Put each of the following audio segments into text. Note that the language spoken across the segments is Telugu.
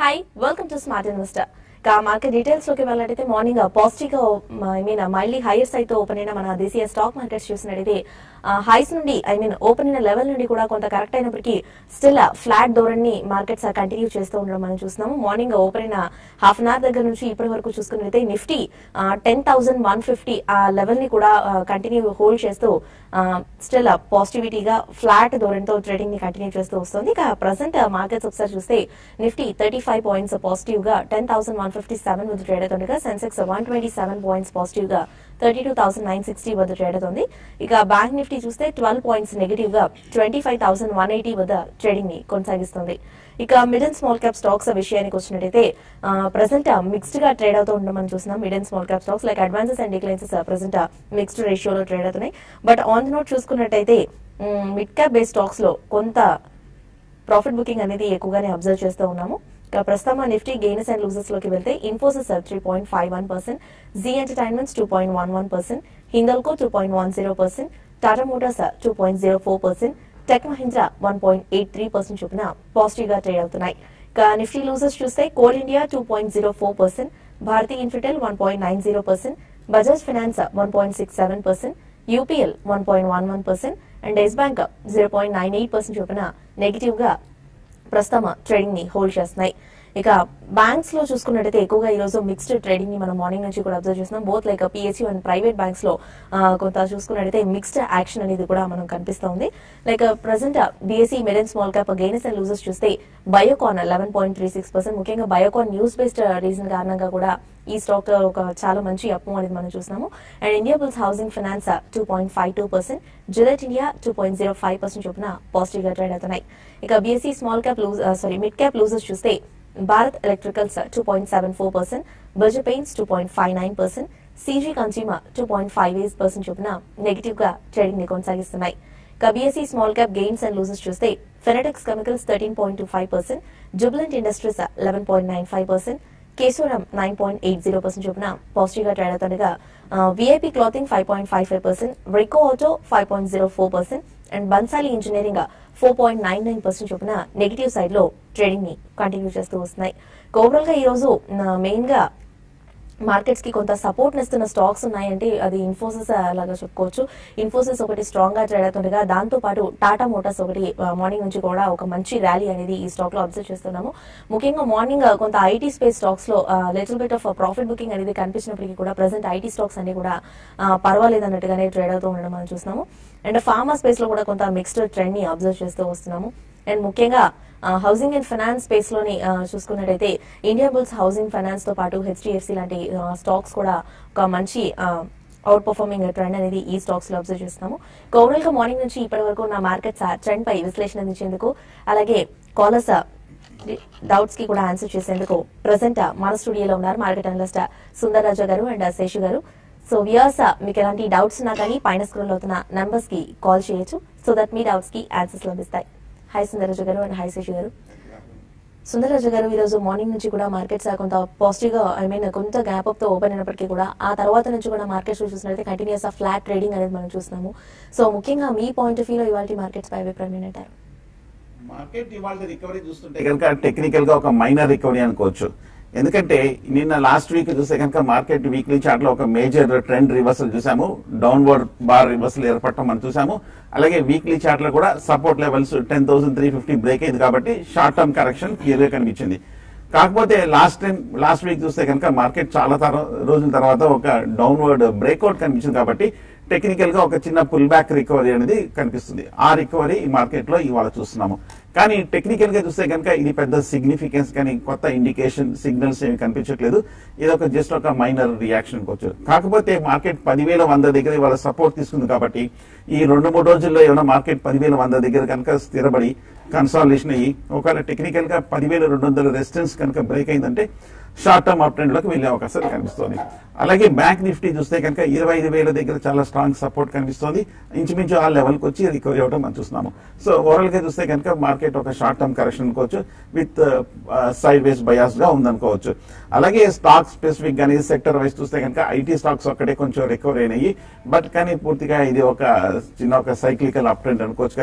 Hi welcome to smart investor ఇక మార్కెట్ డీటెయిల్స్ లోకి వెళ్ళినట్టయితే మార్నింగ్ పాజిటివ్ గా I mean mildly higher side తో ఓపెన్ అయిన మన దేశీయ స్టాక్ మార్కెట్స్ చూసినట్టయితే హైస్ నుండి ఐ మీన్ ఓపెన్ అయిన లెవెల్ నుండి కూడా కొంత కరెక్ట్ అయినప్పటికీ స్టిల్ ఫ్లాట్ ధోరణి మార్కెట్స్ కంటిన్యూ చేస్తూ ఉండడం మనం చూస్తున్నాము మార్నింగ్ ఓపెన్ అయిన హాఫ్ అన్ అవర్ దగ్గర నుంచి ఇప్పటి వరకు చూసుకున్నట్లయితే Nifty ten thousand one fifty ఆ లెవెల్ ని కూడా కంటిన్యూ హోల్డ్ చేస్తూ స్టిల్ పాజిటివిటీగా ఫ్లాట్ ధోరణితో ట్రేడింగ్ ని కంటిన్యూ చేస్తూ వస్తుంది ఇక ప్రజెంట్ మార్కెట్స్ ఒకసారి చూస్తే Nifty thirty five points positive గా ten thousand one fifty seven వద్ద ట్రేడ్ అవుతుండగా Sensex one twenty seven points positive గా thirty two thousand nine sixty వద్ద ట్రేడ్ అవుతుంది ఇక బ్యాంక్ నిఫ్టీ చూస్తే ట్వెల్వ్ పాయింట్స్ నెగిటివ్ గా twenty five thousand one eighty వద్ద ట్రేడింగ్ ని కొనసాగిస్తుంది ఇక mid and small cap stocks విషయానికి వచ్చినట్టయితే ప్రజెంట్ మిక్స్డ్ గా ట్రేడ్ అవుతూ ఉండడం మనం చూస్తున్నాం mid and small cap stocks like advances and declines present mixed రేషియోలో ట్రేడ్ అవుతున్నాయి బట్ ఆన్ ది నోట్ చూసుకున్నట్టయితే మిడ్ క్యాప్ బేస్ స్టాక్స్ లో కొంత ప్రాఫిట్ బుకింగ్ అనేది ఎక్కువగానే అబ్జర్వ్ చేస్తూ ఉన్నాము ఇక ప్రస్తుతం నిఫ్టీ గెయినర్స్ అండ్ లూజర్స్ లోకి వెళ్తే Infosys three point five one percent Zee entertainments two point one one percent Hindalco two point one zero percent Tata Motors two point zero four percent Tech Mahindra one point eight three percent చొప్పున పాజిటివ్ గా ట్రేడ్ అవుతున్నాయి ఇక నిఫ్టీ లూజర్స్ చూస్తే Coal India two point zero four percent Bharti Infratel one point nine zero percent Bajaj Finance one point six seven percent UPL one point one one percent and Yes bank zero point nine eight percent చొప్పున నెగిటివ్ గా ప్రస్తుతం ట్రేడింగ్ ని హోల్డ్ చేస్తున్నాయి ఇక బ్యాంక్స్ లో చూసుకున్నట్టయితే ఎక్కువగా ఈ రోజు మిక్స్డ్ ట్రేడింగ్ ని మనం మార్నింగ్ నుంచి కూడా అబ్జర్వ్ చేస్తున్నాం both like PSU and private banks లో ఆ, కొంత చూసుకున్నట్టయితే మిక్స్డ్ యాక్షన్ అనేది కూడా మనం కనిపిస్తోంది like present BSE mid and small cap gainers and losers చూస్తే Biocon eleven point three six percent ముఖ్యంగా బయోకాన్ న్యూస్ బేస్డ్ రీజన్ కారణంగా కూడా ఈ స్టాక్ లో ఒక చాలా మంచి అప్పు అనేది మనం చూస్తున్నాము and Indiabulls housing finance two point five two percent Gillette India two point zero five percent చొప్పున పాజిటివ్ గా ట్రేడ్ అవుతున్నాయి ఇక BSE small cap lose sorry mid cap losers చూస్తే Bharat electricals two point seven four percent Berger paints two point five nine percent CG consumer two point five eight percent చొప్పున నెగిటివ్ గా ట్రేడింగ్ ని కొనసాగిస్తున్నాయి ఇక BSE small cap gains and loses చూస్తే ఫెనటెక్స్ chemicals thirteen point two five percent Jubilant industries eleven point nine five percent Kesoram nine point eight zero percent చొప్పున పాజిటివ్ గా ట్రేడ్ అవుతుండగా VIP clothing five point five five percent Rico auto five point zero four percent and Bhansali engineering four point nine nine percent చొప్పున నెగిటివ్ సైడ్ లో ట్రేడింగ్ ని కంటిన్యూ చేస్తూ వస్తున్నాయి ఓవరాల్ గా ఈ రోజు మెయిన్ గా మార్కెట్స్ కి కొంత సపోర్ట్ ఇస్తున్న స్టాక్స్ ఉన్నాయంటే అది ఇన్ఫోసిస్ అలాగా చెప్పుకోవచ్చు ఇన్ఫోసిస్ ఒకటి స్ట్రాంగ్ గా ట్రేడ్ అవుతుండగా దాంతో పాటు టాటా మోటార్స్ ఒకటి మార్నింగ్ నుంచి కూడా ఒక మంచి ర్యాలీ అనేది ఈ స్టాక్ లో అబ్జర్వ్ చేస్తున్నాము ముఖ్యంగా మార్నింగ్ కొంత ఐటీ స్పేస్ స్టాక్స్ లో little bit of profit booking అనేది కనిపించినప్పటికీ కూడా ప్రెసెంట్ ఐటీ స్టాక్స్ అన్ని కూడా ఆ, పర్వాలేదు అన్నట్టుగానే ట్రేడ్ అవుతూ ఉండడం మనం చూస్తున్నాము అండ్ ఫార్మా స్పేస్ లో కూడా కొంత మిక్స్డ్ ట్రెండ్ ని అబ్జర్వ్ చేస్తూ వస్తున్నాము అండ్ ముఖ్యంగా హౌసింగ్ అండ్ ఫైనాన్స్ స్పేస్ లోని ఆ, చూసుకున్నట్టయితే ఇండియా బుల్స్ హౌసింగ్ ఫైనాన్స్ తో పాటు హెచ్డిఎఫ్సి లాంటి స్టాక్స్ కూడా ఒక మంచి అవుట్ పర్ఫార్మింగ్ ట్రెండ్ అనేది ఈ స్టాక్స్ లో అబ్జర్వ్ చేస్తున్నాము ఓవరాల్ గా మార్నింగ్ నుంచి ఇప్పటి వరకు నా మార్కెట్స్ ట్రెండ్ పై విశ్లేషణ అందించేందుకు అలాగే కాలర్స్ డౌట్స్ కి కూడా ఆన్సర్ చేసేందుకు ప్రజెంట్ మన స్టూడియోలో ఉన్నారు మార్కెట్ అనలిస్ట్ సుందర్ రాజా గారు అండ్ శేషు గారు సో వ్యూయర్స్ మీకు ఎలాంటి డౌట్స్ ఉన్నా కానీ పైన స్క్రోల్ అవుతున్న నంబర్స్ కి కాల్ చేయొచ్చు సో దట్ మీ డౌట్స్ కి ఆన్సర్స్ లభిస్తాయి hi Sundararaju garu and hi Seshu గారు సుందరరాజు గారు ఈ రోజు మార్నింగ్ నుంచి కూడా మార్కెట్స్ కొంత పాజిటివ్ గా ఐ మీన్ కొంత గ్యాప్ అప్ తో ఓపెన్ అయినప్పటికీ కూడా ఆ తర్వాత నుంచి కూడా మార్కెట్స్ చూసినట్లయితే కంటిన్యూస్ ఆ ఫ్లాట్ ట్రేడింగ్ అనేది మనం చూస్తున్నాము సో ముఖ్యంగా మీ పాయింట్ ఆఫ్ వ్యూ లో ఇవాళ మార్కెట్స్ పై అభిప్రాయం ఏంటంటారు మార్కెట్ ఇవాళ రికవరీ చూస్తుంటే కనుక టెక్నికల్ గా ఒక మైనర్ రికవరీ అనుకోవచ్చు ఎందుకంటే నిన్న లాస్ట్ వీక్ చూస్తే కనుక మార్కెట్ వీక్లీ చార్ట్ లో ఒక మేజర్ ట్రెండ్ రివర్సల్ చూసాము డౌన్వర్డ్ బార్ రివర్సల్ ఏర్పడటం మనం చూసాము అలాగే వీక్లీ చార్ట్ లో కూడా support levels ten thousand three fifty break అయింది కాబట్టి షార్ట్ టర్మ్ కరెక్షన్ క్లియర్ గా కనిపించింది కాకపోతే లాస్ట్ టైం లాస్ట్ వీక్ చూస్తే కనుక మార్కెట్ చాలా తర- రోజుల తర్వాత ఒక డౌన్వర్డ్ బ్రేక్అవుట్ కనిపించింది కాబట్టి టెక్నికల్ గా ఒక చిన్న పుల్ బ్యాక్ రికవరీ అనేది కనిపిస్తుంది ఆ రికవరీ ఈ మార్కెట్ లో ఇవాళ చూస్తున్నాము కానీ టెక్నికల్ గా చూస్తే కనుక ఇది పెద్ద సిగ్నిఫికెన్స్ కానీ కొత్త ఇండికేషన్ సిగ్నల్స్ ఏమి కనిపించట్లేదు ఇది ఒక జస్ట్ ఒక మైనర్ రియాక్షన్ అనుకోవచ్చు కాకపోతే మార్కెట్ పదివేల వంద దగ్గర ఇవాళ సపోర్ట్ తీసుకుంది కాబట్టి ఈ రెండు మూడు రోజుల్లో ఏమైనా మార్కెట్ పదివేల వంద దగ్గర కనుక స్థిరపడి కన్సాలిడేషన్ అయ్యి ఒకవేళ టెక్నికల్ గా పదివేల రెండు వందల రెసిస్టెన్స్ కనుక బ్రేక్ అయిందంటే షార్ట్ టర్మ్ అప్ ట్రెండ్ లోకి వెళ్ళే అవకాశాలు కనిపిస్తోంది అలాగే బ్యాంక్ నిఫ్టీ చూస్తే కనుక ఇరవై ఐదు వేల దగ్గర చాలా స్ట్రాంగ్ సపోర్ట్ కనిపిస్తోంది ఇంచుమించు ఆ లెవెల్ కి వచ్చి రికవరీ అవడం మనం చూస్తున్నాము సో ఓవరాల్ గా చూస్తే కనుక మార్కెట్ ఒక షార్ట్ టర్మ్ కరెక్షన్ అనుకోవచ్చు విత్ సైడ్ వేస్ బయాస్ గా ఉందనుకోవచ్చు అలాగే స్టాక్ స్పెసిఫిక్ గానీ సెక్టర్ వైస్ చూస్తే కనుక ఐటీ స్టాక్స్ ఒక్కటే కొంచెం రికవరీ అయినాయి బట్ కానీ పూర్తిగా ఇది ఒక చిన్న ఒక సైక్లికల్ అప్ ట్రెండ్ అనుకోవచ్చు కానీ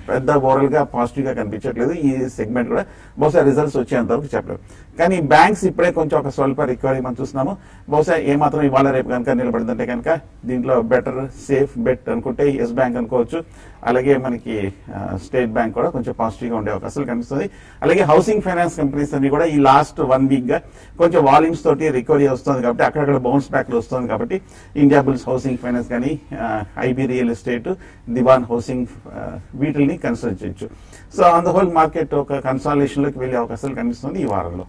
పెద్ద ఓవరాల్ గా పాజిటివ్ గా కనిపించట్లేదు ఈ సెగ్మెంట్ కూడా బహుశా రిజల్ట్స్ వచ్చేంత వరకు చెప్పలేదు కానీ బ్యాంక్స్ ఇప్పుడే కొంచెం ఒక స్వల్ప రికవరీ మనం చూస్తున్నాము బహుశా ఏమాత్రం ఇవాళ రేపు కనుక నిలబడిందంటే కనుక దీంట్లో బెటర్ సేఫ్ బెట్ అనుకుంటే ఎస్ బ్యాంక్ అనుకోవచ్చు అలాగే మనకి ఆ, స్టేట్ బ్యాంక్ కూడా కొంచెం పాజిటివ్ గా ఉండే అవకాశాలు కనిపిస్తుంది అలాగే హౌసింగ్ ఫైనాన్స్ కంపెనీస్ అన్ని కూడా ఈ లాస్ట్ వన్ వీక్ గా కొంచెం వాల్యూమ్స్ తోటి రికవరీ వస్తుంది కాబట్టి అక్కడక్కడ బౌన్స్ బ్యాక్ వస్తుంది కాబట్టి ఇండియా బుల్స్ హౌసింగ్ ఫైనాన్స్ కానీ IB real estate Dewan housing ఆ, వీటిల్ని కన్సిడర్ చేయొచ్చు so on the whole market ఒక కన్సాలేషన్ లోకి వెళ్ళే అవకాశాలు కనిపిస్తుంది ఈ వారంలో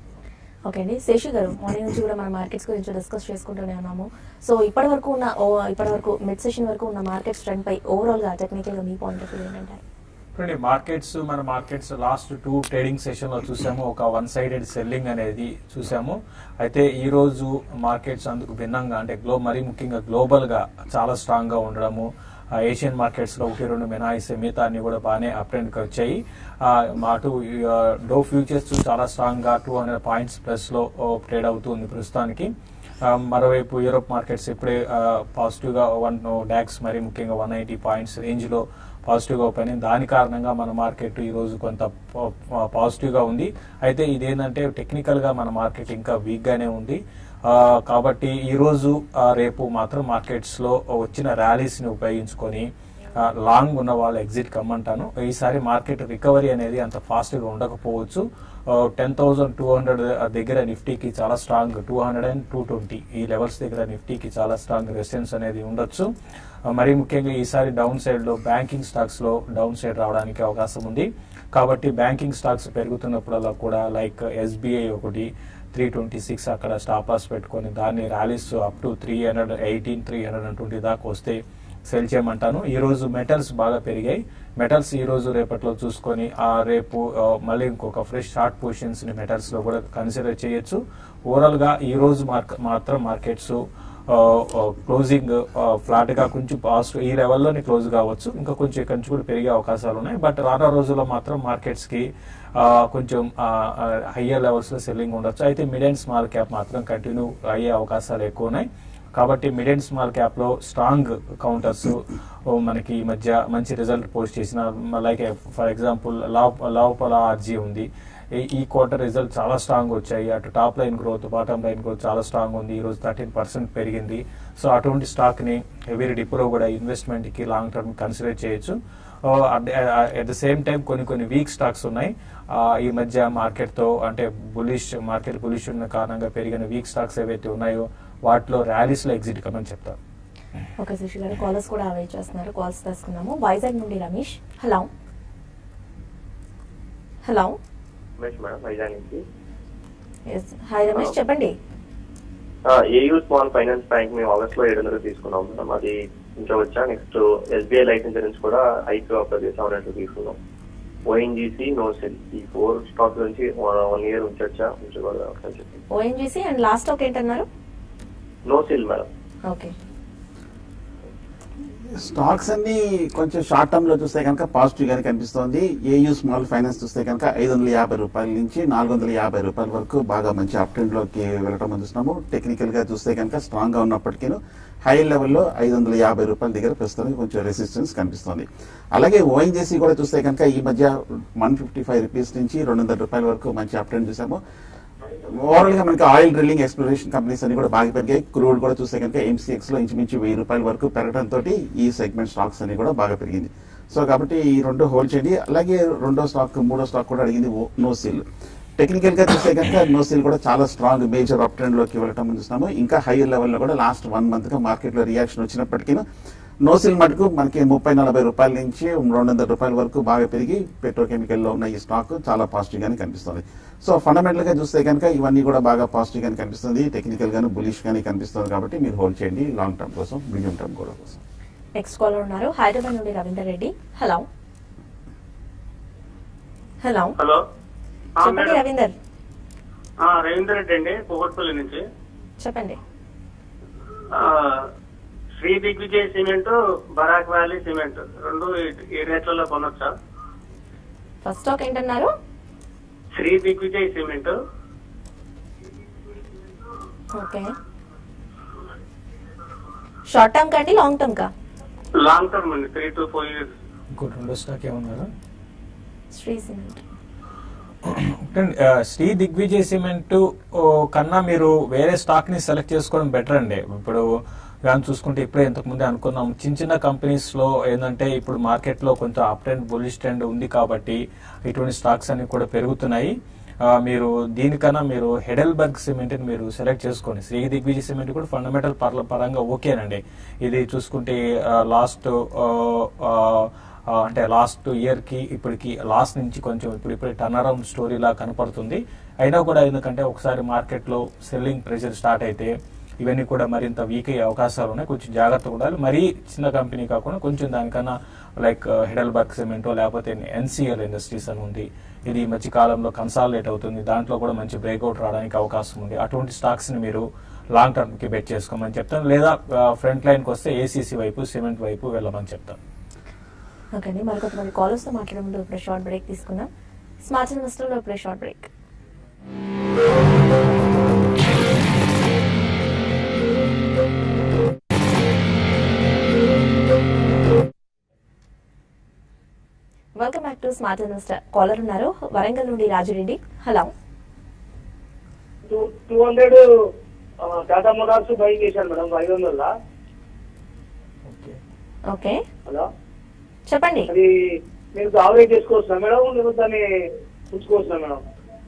ఓకే అండి శేషు గారు మార్నింగ్ నుంచి కూడా మన మార్కెట్స్ గురించి డిస్కస్ చేసుకుంటూనే ఉన్నాము సో ఇప్పటి వరకు ఉన్న ఓ- ఇప్పటి వరకు మిడ్ సెషన్ వరకు ఉన్న మార్కెట్ ట్రెండ్ పై ఓవరాల్ గా టెక్నికల్ గా మీ పాయింట్ ఆఫ్ వ్యూ ఏంటంటారు చూడండి మార్కెట్స్ మన markets last two trading session లో చూసాము ఒక వన్ సైడెడ్ సెల్లింగ్ అనేది చూసాము అయితే ఈ రోజు మార్కెట్స్ అందుకు భిన్నంగా అంటే గ్లో మరీ ముఖ్యంగా గ్లోబల్ గా చాలా స్ట్రాంగ్ గా ఉండడము ఆ, ఏషియన్ మార్కెట్స్ లో ఒకటి రెండు మినహాయిస్తే మిగతా అన్ని కూడా బాగానే అప్ ట్రెండ్ కి వచ్చాయి ఆ, అటు ఆ, డో ఫ్యూచర్స్ చాలా స్ట్రాంగ్ గా టూ హండ్రెడ్ పాయింట్స్ ప్లస్ లో ట్రేడ్ అవుతుంది ప్రస్తుతానికి ఆ, మరోవైపు యూరోప్ మార్కెట్స్ ఇప్పుడే పాజిటివ్ గా వన్ డాక్స్ మరి ముఖ్యంగా వన్ ఎయిటీ పాయింట్స్ రేంజ్ లో పాజిటివ్ గా ఓపెన్ అయింది దాని కారణంగా మన మార్కెట్ ఈ రోజు కొంత పాజిటివ్ గా ఉంది అయితే ఇదేంటంటే టెక్నికల్ గా మన మార్కెట్ ఇంకా వీక్ గానే ఉంది ఆ, కాబట్టి ఈ రోజు ఆ, రేపు మాత్రం మార్కెట్స్ లో వచ్చిన ర్యాలీస్ ని ఉపయోగించుకొని ఆ, లాంగ్ ఉన్న వాళ్ళు ఎగ్జిట్ కమ్మంటాను ఈసారి మార్కెట్ రికవరీ అనేది అంత ఫాస్ట్ గా ఉండకపోవచ్చు టెన్ థౌసండ్ టూ హండ్రెడ్ దగ్గర నిఫ్టీకి చాలా strong two hundred and two twenty ఈ లెవెల్స్ దగ్గర నిఫ్టీకి చాలా స్ట్రాంగ్ రెసిస్టెన్స్ అనేది ఉండొచ్చు ఆ, మరి ముఖ్యంగా ఈసారి డౌన్ సైడ్ లో బ్యాంకింగ్ స్టాక్స్ లో డౌన్ సైడ్ రావడానికి అవకాశం ఉంది కాబట్టి బ్యాంకింగ్ స్టాక్స్ పెరుగుతున్నప్పుడల్లా కూడా లైక్ ఎస్బీఐ ఒకటి త్రీ ట్వంటీ సిక్స్ అక్కడ స్టాప్ లాస్ పెట్టుకొని దాన్ని rallies up to three hundred eighteen three hundred and twenty దాకా వస్తే సెల్ చేయమంటాను ఈ రోజు మెటల్స్ బాగా పెరిగాయి మెటల్స్ ఈ రోజు రేపట్లో చూసుకొని ఆ రేపు ఆ, మళ్ళీ ఇంకొక ఫ్రెష్ షార్ట్ పొజిషన్స్ ని మెటల్స్ లో కూడా కన్సిడర్ చేయొచ్చు ఓవరాల్ గా ఈ రోజు మార్క- మాత్రం మార్కెట్స్ క్లోజింగ్ ఫ్లాట్ గా కొంచెం పాజిటివ్ ఈ లెవెల్లోనే క్లోజ్ కావచ్చు ఇంకా కొంచెం ఇక్కడి నుంచి కూడా పెరిగే అవకాశాలు ఉన్నాయి బట్ రానున్న రోజుల్లో మాత్రం మార్కెట్స్ కి ఆ, కొంచెం హయ్యర్ లెవెల్స్ లో సెల్లింగ్ ఉండొచ్చు అయితే మిడ్ అండ్ స్మాల్ క్యాప్ మాత్రం కంటిన్యూ అయ్యే అవకాశాలు ఎక్కువ ఉన్నాయి కాబట్టి మిడ్ అండ్ స్మాల్ క్యాప్ లో స్ట్రాంగ్ కౌంటర్స్ మనకి ఈ మధ్య మంచి రిజల్ట్ పోస్ట్ చేసిన లైక్ ఫర్ ఎగ్జాంపుల్ లావ్ లావుపల ఆర్జీ ఉంది ఈ- ఈ క్వార్టర్ రిజల్ట్ చాలా స్ట్రాంగ్ వచ్చాయి అటు top line growth bottom line growth చాలా స్ట్రాంగ్ ఉంది ఈ రోజు థర్టీన్ పర్సెంట్ పెరిగింది సో అటువంటి స్టాక్ ని ఎవరి డిప్లో కూడా ఇన్వెస్ట్మెంట్ కి లాంగ్ టర్మ్ కన్సిడర్ చేయొచ్చు అట్ ద సేమ్ టైం కొన్ని కొన్ని వీక్ స్టాక్స్ ఉన్నాయి ఆ, ఈ మధ్య మార్కెట్ తో అంటే బులిష్ మార్కెట్ బులిష్ ఉన్న కారణంగా పెరిగిన వీక్ స్టాక్స్ ఏవైతే ఉన్నాయో వాటిలో ర్యాలీస్ లో ఎగ్జిట్ కమని చెప్తారు ఓకే శశి గారు కాలర్స్ కూడా వెయిట్ చేస్తున్నారు కాల్స్ తీసుకుందాము వైజాగ్ నుండి Ramesh hello hello Ramesh madam Vizag నుంచి ఎస్ హాయ్ రమేష్ చెప్పండి ఏయూ స్మాల్ ఫైనాన్స్ బ్యాంక్ మేము ఆగస్ట్ లో ఏడు వందలు తీసుకున్నాం మేడం అది ఉంచవచ్చా నెక్స్ట్ ఎస్బీఐ లైఫ్ ఇన్సూరెన్స్ కూడా ఐపీఓ ఆఫర్ సెవెన్ హండ్రెడ్ తీసుకున్నాం ఓఎన్జీసీ నో సెల్ ఈ ఫోర్ స్టాక్ నుంచి వన్ ఇయర్ ఉంచవచ్చా ఉంచకూడదా ఒకసారి చెప్పండి ఓఎన్జీసీ అండ్ లాస్ట్ స్టాక్ ఏంటన్నారు NOCIL madam okay stocks అన్ని కొంచెం షార్ట్ టర్మ్ లో చూస్తే కనుక పాజిటివ్ గానే కనిపిస్తోంది ఏయూ స్మాల్ ఫైనాన్స్ చూస్తే కనుక ఐదు వందల యాభై రూపాయల నుంచి నాలుగు వందల యాభై రూపాయల వరకు బాగా మంచి అప్ ట్రెండ్ లోకి వెళ్ళటం మనం చూస్తున్నాము టెక్నికల్ గా చూస్తే కనుక స్ట్రాంగ్ గా ఉన్నప్పటికీ హై లెవెల్లో ఐదు వందల యాభై రూపాయల దగ్గర ప్రస్తుతం కొంచెం రెసిస్టెన్స్ కనిపిస్తోంది అలాగే ఓఎన్జీసీ కూడా చూస్తే కనుక ఈ మధ్య వన్ ఫిఫ్టీ ఫైవ్ రూపీస్ నుంచి రెండు వందల రూపాయల వరకు మంచి అప్ ట్రెండ్ చూసాము ఓవరాల్ గా మనకి ఆయిల్ డ్రిల్లింగ్ ఎక్స్ప్లోరేషన్ కంపెనీస్ అన్ని కూడా బాగా పెరిగాయి క్రూడ్ కూడా చూస్తే కనుక ఎంసీఎక్స్ లో ఇంచుమించు వెయ్యి రూపాయల వరకు పెరగడం తోటి ఈ సెగ్మెంట్ స్టాక్స్ అన్ని కూడా బాగా పెరిగింది సో కాబట్టి ఈ రెండు హోల్డ్ చేయండి అలాగే రెండో స్టాక్ మూడో స్టాక్ కూడా అడిగింది నోసిల్ టెక్నికల్ గా చూస్తే కనుక నోసిల్ కూడా చాలా స్ట్రాంగ్ మేజర్ అప్ ట్రెండ్ లోకి వెళ్ళటం మనం చూస్తున్నాము ఇంకా హైయర్ లెవెల్లో కూడా లాస్ట్ వన్ మంత్ గా మార్కెట్ లో రియాక్షన్ వచ్చినప్పటికీ నోసిల్ మటుకు మనకి ముప్పై నలభై రూపాయల నుంచి రెండు వందల రూపాయల వరకు బాగా పెరిగి పెట్రోకెమికల్ లో ఉన్న ఈ స్టాక్ చాలా పాజిటివ్ గానే కనిపిస్తుంది సో ఫండమెంటల్ గా చూస్తే కనుక ఇవన్నీ కూడా బాగా పాజిటివ్ గానే కనిపిస్తుంది టెక్నికల్ గాను బులిష్ గానే కనిపిస్తుంది కాబట్టి మీరు హోల్డ్ చేయండి లాంగ్ టర్మ్ కోసం మీడియం టర్మ్ కూడా కోసం నెక్స్ట్ కాలర్ ఉన్నారు హైదరాబాద్ నుండి Ravinder Reddy hello hello hello ఆ, చెప్పండి మేడం. రవీందర్ ఆ, రవీందర్ రెడ్డి అండి కుకట్పల్లి నుంచి చెప్పండి ఆ, Shri Digvijay cement Barak valley cement రెండు ఈ- ఈ రేట్లలో కొనొచ్చా ఫస్ట్ స్టాక్ ఏంటన్నారు Shri Digvijay cement okay short term కండి లాంగ్ టర్మ్ కా లాంగ్ టర్మ్ అండి త్రీ టు ఫోర్ ఇయర్స్ ఇంకో రెండో స్టాక్ ఏమన్నారు శ్రీ సిమెంట్ అంటే, ఆ, శ్రీ దిగ్విజయ్ సిమెంట్ ఓ, కన్నా మీరు వేరే స్టాక్ ని సెలెక్ట్ చేసుకోవడం బెటర్ అండి ఇప్పుడు కానీ చూసుకుంటే ఇప్పుడే ఇంతకు ముందే అనుకున్నాం చిన్న చిన్న కంపెనీస్ లో ఏంటంటే ఇప్పుడు మార్కెట్ లో కొంచెం అప్ ట్రెండ్ బులిష్ ట్రెండ్ ఉంది కాబట్టి ఇటువంటి స్టాక్స్ అన్ని కూడా పెరుగుతున్నాయి ఆ, మీరు దీనికన్నా మీరు హెడెల్బర్గ్ సిమెంట్ ని మీరు సెలెక్ట్ చేసుకోండి శ్రీ దిగ్విజయ్ సిమెంట్ కూడా ఫండమెంటల్ పరంగా ఓకేనండి ఇది చూసుకుంటే లాస్ట్ ఆ, అంటే లాస్ట్ ఇయర్ కి ఇప్పటికి లాస్ట్ నుంచి కొంచెం ఇప్పుడు ఇప్పుడు టర్న్ అరౌండ్ స్టోరీ లా కనపడుతుంది అయినా కూడా ఎందుకంటే ఒకసారి మార్కెట్ లో సెల్లింగ్ ప్రెషర్ స్టార్ట్ అయితే ఇవన్నీ కూడా మరింత వీక్ అయ్యే అవకాశాలు ఉన్నాయి కొంచెం జాగ్రత్తగా ఉండాలి మరీ చిన్న కంపెనీ కాకుండా కొంచెం దానికన్నా లైక్ హెడల్బర్గ్ సిమెంటో లేకపోతే ఎన్సిఎల్ ఇండస్ట్రీస్ అని ఉంది ఇది ఈ మధ్య కాలంలో కన్సాలిడేట్ అవుతుంది దాంట్లో కూడా మంచి బ్రేక్అవుట్ రావడానికి అవకాశం ఉంది అటువంటి స్టాక్స్ ని మీరు లాంగ్ టర్మ్ కి బెట్ చేసుకోమని చెప్తాను లేదా ఫ్రంట్ లైన్ కి వస్తే ఏసీసీ వైపు సిమెంట్ వైపు వెళ్ళమని చెప్తాను ఓకే అండి మరి కొంతమంది కాలర్స్ తో మాట్లాడే ముందు ఇప్పుడు షార్ట్ బ్రేక్ తీసుకుందాం స్మార్ట్ ఇన్వెస్టర్ లో ఇప్పుడు short break welcome back to smart investor caller ఉన్నారు వరంగల్ నుండి Rajureddy hello two two hundred Tata motors buy చేశాను మేడం ఐదు వందల ఓకే ఓకే హలో చెప్పండి అది మీరు ఆవరేజ్ చేసుకోవచ్చునా మేడం లేకపోతే దాన్ని ఉంచుకోవచ్చునా మేడం